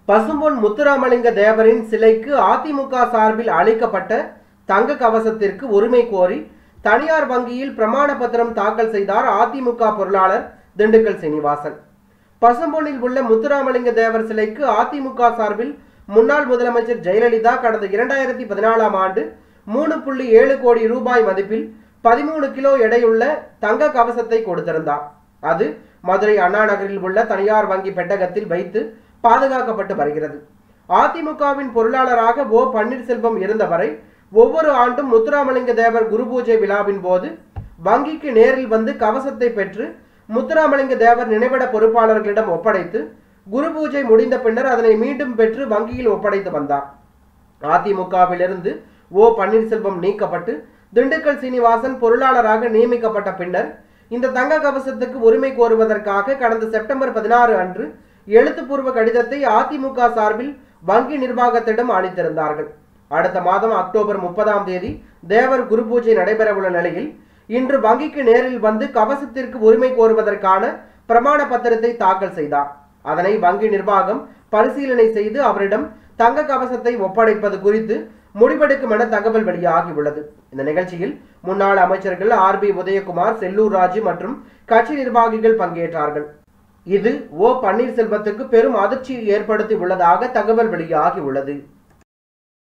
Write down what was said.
பசும்பொன் முத்துராமலிங்க தேவரின் சிலைக்கு அதிமுக சார்பில் அளிக்கப்பட்ட தங்க கவசத்திற்கு உரிமை கோரி தனியார் வங்கியில் பிரமாண பத்திரம் தாக்கல் செய்தார் அதிமுக பொருளாளர் திண்டுக்கல் சீனிவாசன் பசும்பொன்னில் உள்ள முத்துராமலிங்க தேவர் சிலைக்கு அதிமுக சார்பில் முன்னாள் முதலமைச்சர் ஜெயலலிதா கடந்த இரண்டாயிரத்தி பதினாலாம் ஆண்டு மூணு புள்ளி ஏழு கோடி ரூபாய் மதிப்பில் பதிமூணு கிலோ எடையுள்ள தங்க கவசத்தை கொடுத்திருந்தார் அது மதுரை அண்ணா நகரில் உள்ள தனியார் வங்கி பெட்டகத்தில் வைத்து பாதுகாக்கப்பட்டு வருகிறது அதிமுகவின் பொருளாளராக ஓ பன்னீர்செல்வம் இருந்தவரை ஒவ்வொரு ஆண்டும் முத்துராமலிங்க தேவர் குரு பூஜை விழாவின் போது வங்கிக்கு நேரில் வந்து கவசத்தை பெற்று முத்துராமலிங்க தேவர் நினைவிட பொறுப்பாளர்களிடம் ஒப்படைத்து குரு பூஜை முடிந்த பின்னர் அதனை மீண்டும் பெற்று வங்கியில் ஒப்படைத்து வந்தார் அதிமுகவிலிருந்து ஓ பன்னீர்செல்வம் நீக்கப்பட்டு திண்டுக்கல் சீனிவாசன் பொருளாளராக நியமிக்கப்பட்ட பின்னர் இந்த தங்க கவசத்துக்கு உரிமை கோருவதற்காக கடந்த செப்டம்பர் பதினாறு அன்று எழுத்துப்பூர்வ கடிதத்தை அதிமுக சார்பில் வங்கி நிர்வாகத்திடம் அளித்திருந்தார்கள் அடுத்த மாதம் அக்டோபர் முப்பதாம் தேதி தேவர் குரு பூஜை நடைபெறவுள்ள நிலையில் இன்று வங்கிக்கு நேரில் வந்து கவசத்திற்கு உரிமை கோருவதற்கான பிரமாண பத்திரத்தை தாக்கல் செய்தார் அதனை வங்கி நிர்வாகம் பரிசீலனை செய்து அவரிடம் தங்க கவசத்தை ஒப்படைப்பது குறித்து முடிவெடுக்கும் என தகவல் வெளியாகியுள்ளது இந்த நிகழ்ச்சியில் முன்னாள் அமைச்சர்கள் ஆர் பி உதயகுமார் செல்லூர் ராஜு மற்றும் கட்சி நிர்வாகிகள் பங்கேற்றார்கள் இது ஓ பன்னீர்செல்வத்துக்கு பெரும் அதிர்ச்சியை ஏற்படுத்தி உள்ளதாக தகவல் வெளியாகியுள்ளது